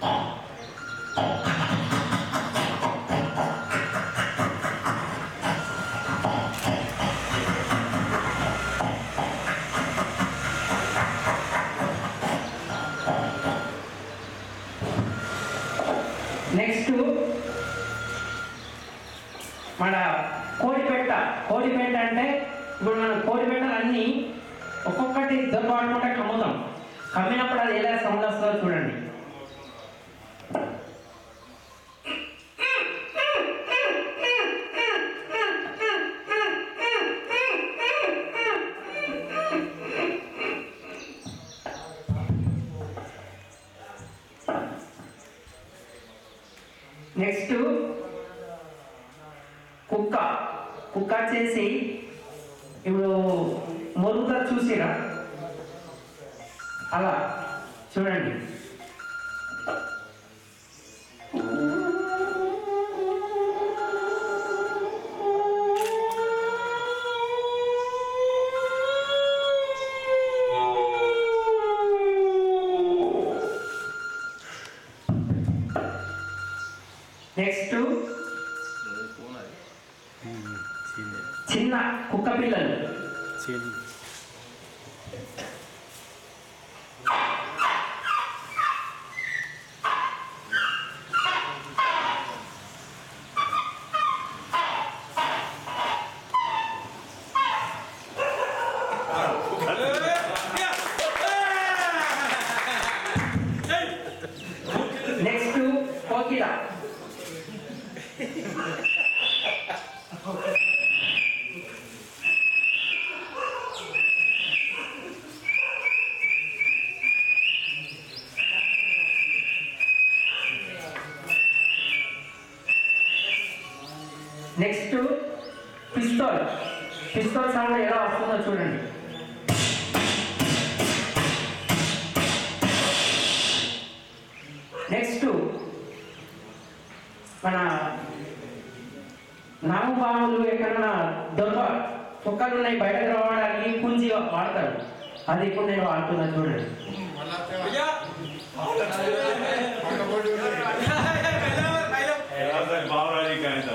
Next మన కోడిపెట్ట కోడిపెట్ట అంటే ఇప్పుడు మన కోడిపెట్టలు అన్నీ ఒక్కొక్కటి దొరకబడుకుంటే కమ్ముతాం కమ్మినప్పుడు అది ఎలా సౌండ్ వస్తుందో చూడండి నెక్స్ట్ కుక్క కుక్క వచ్చేసి ఇప్పుడు మొరుగుతా చూసిరా అలా చూడండి నెక్స్ట్ చిన్న కుక్క పిల్లలు నెక్స్ట్ కోకిల నెక్స్ట్ పిస్తోల్ పిస్తోల్ సౌండ్ ఎలా వస్తుందో చూడండి నెక్స్ట్ మన నామపాములు ఎక్కడన్నా దొంగ కుక్కలు ఉన్నాయి బయటకు రావడానికి కుంచి వాడతారు అది ఇప్పుడు నేను వాడుతున్నా చూడండి బావరాజీ కాంత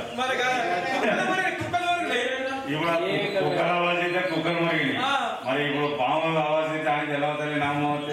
ఇప్పుడు కుక్కల ఆవాజ్ అయితే కుక్కలు మరిగినాయి ఆ. మరి ఇప్పుడు పాముల ఆవాజ్ అయితే ఆయన ఎలా అవుతుంది నామం